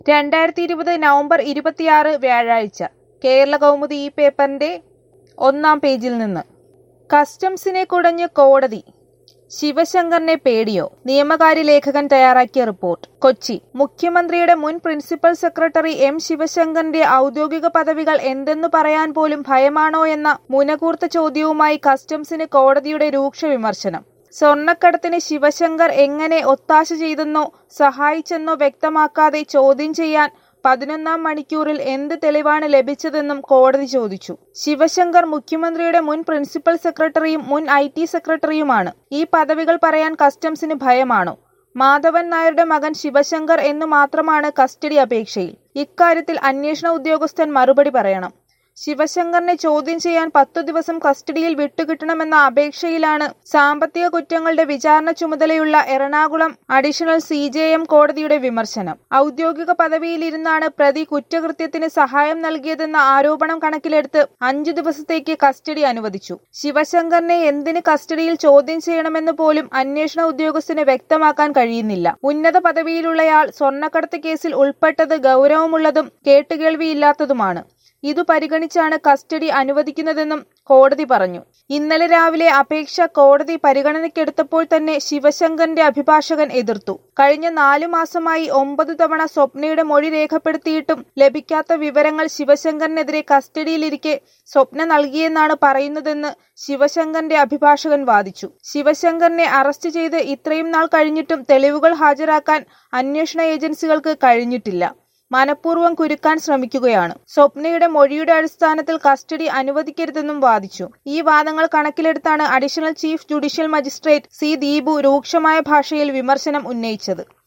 രണ്ടായിരത്തി ഇരുപത് നവംബർ ഇരുപത്തിയാറ് വ്യാഴാഴ്ച കേരള കൗമുദി ഈ പേപ്പറിന്റെ ഒന്നാം പേജിൽ നിന്ന് കസ്റ്റംസിനെ കുടഞ്ഞ് കോടതി ശിവശങ്കറിനെ പേടിയോ നിയമകാര്യ ലേഖകൻ തയ്യാറാക്കിയ റിപ്പോർട്ട് കൊച്ചി മുഖ്യമന്ത്രിയുടെ മുൻ പ്രിൻസിപ്പൽ സെക്രട്ടറി എം ശിവശങ്കറിന്റെ ഔദ്യോഗിക പദവികൾ എന്തെന്നു പറയാൻ പോലും ഭയമാണോ എന്ന മുനകൂർത്ത ചോദ്യവുമായി കസ്റ്റംസിന് കോടതിയുടെ രൂക്ഷ വിമർശനം സ്വർണ്ണക്കടത്തിന് ശിവശങ്കർ എങ്ങനെ ഒത്താശ ചെയ്തെന്നോ സഹായിച്ചെന്നോ വ്യക്തമാക്കാതെ ചോദ്യം ചെയ്യാൻ പതിനൊന്നാം മണിക്കൂറിൽ എന്ത് തെളിവാണ് ലഭിച്ചതെന്നും കോടതി ചോദിച്ചു ശിവശങ്കർ മുഖ്യമന്ത്രിയുടെ മുൻ പ്രിൻസിപ്പൽ സെക്രട്ടറിയും മുൻ ഐ ടി സെക്രട്ടറിയുമാണ് ഈ പദവികൾ പറയാൻ കസ്റ്റംസിന് ഭയമാണോ മാധവൻ നായരുടെ മകൻ ശിവശങ്കർ എന്നു മാത്രമാണ് കസ്റ്റഡി അപേക്ഷയിൽ ഇക്കാര്യത്തിൽ അന്വേഷണ ഉദ്യോഗസ്ഥൻ മറുപടി പറയണം ശിവശങ്കറിനെ ചോദ്യം ചെയ്യാൻ പത്തു ദിവസം കസ്റ്റഡിയിൽ വിട്ടുകിട്ടണമെന്ന അപേക്ഷയിലാണ് സാമ്പത്തിക കുറ്റങ്ങളുടെ വിചാരണ ചുമതലയുള്ള Ernakulam additional C J M കോടതിയുടെ വിമർശനം ഔദ്യോഗിക പദവിയിലിരുന്നാണ് പ്രതി കുറ്റകൃത്യത്തിന് സഹായം നൽകിയതെന്ന ആരോപണം കണക്കിലെടുത്ത് അഞ്ചു ദിവസത്തേക്ക് കസ്റ്റഡി അനുവദിച്ചു ശിവശങ്കറിനെ എന്തിന് കസ്റ്റഡിയിൽ ചോദ്യം ചെയ്യണമെന്ന് പോലും അന്വേഷണ ഉദ്യോഗസ്ഥന് വ്യക്തമാക്കാൻ കഴിയുന്നില്ല ഉന്നത പദവിയിലുള്ളയാൾ സ്വർണ്ണക്കടത്ത് കേസിൽ ഉൾപ്പെട്ടത് ഗൗരവമുള്ളതും കേട്ടുകേൾവിയില്ലാത്തതുമാണ് ഇതു പരിഗണിച്ചാണ് കസ്റ്റഡി അനുവദിക്കുന്നതെന്നും കോടതി പറഞ്ഞു ഇന്നലെ രാവിലെ അപേക്ഷ കോടതി പരിഗണനയ്ക്കെടുത്തപ്പോൾ തന്നെ ശിവശങ്കറിന്റെ അഭിഭാഷകൻ എതിർത്തു കഴിഞ്ഞ നാലു മാസമായി ഒമ്പത് തവണ സ്വപ്നയുടെ മൊഴി രേഖപ്പെടുത്തിയിട്ടും ലഭിക്കാത്ത വിവരങ്ങൾ ശിവശങ്കറിനെതിരെ കസ്റ്റഡിയിലിരിക്കെ സ്വപ്ന നൽകിയെന്നാണ് പറയുന്നതെന്ന് ശിവശങ്കറിന്റെ അഭിഭാഷകൻ വാദിച്ചു ശിവശങ്കറിനെ അറസ്റ്റ് ചെയ്ത് ഇത്രയും നാൾ കഴിഞ്ഞിട്ടും തെളിവുകൾ ഹാജരാക്കാൻ അന്വേഷണ ഏജൻസികൾക്ക് കഴിഞ്ഞിട്ടില്ല മനഃപൂർവ്വം കുരുക്കാൻ ശ്രമിക്കുകയാണ് സ്വപ്നയുടെ മൊഴിയുടെ അടിസ്ഥാനത്തിൽ കസ്റ്റഡി അനുവദിക്കരുതെന്നും വാദിച്ചു ഈ വാദങ്ങൾ കണക്കിലെടുത്താണ് additional chief judicial magistrate C Deepu രൂക്ഷമായ ഭാഷയിൽ വിമർശനം ഉന്നയിച്ചത്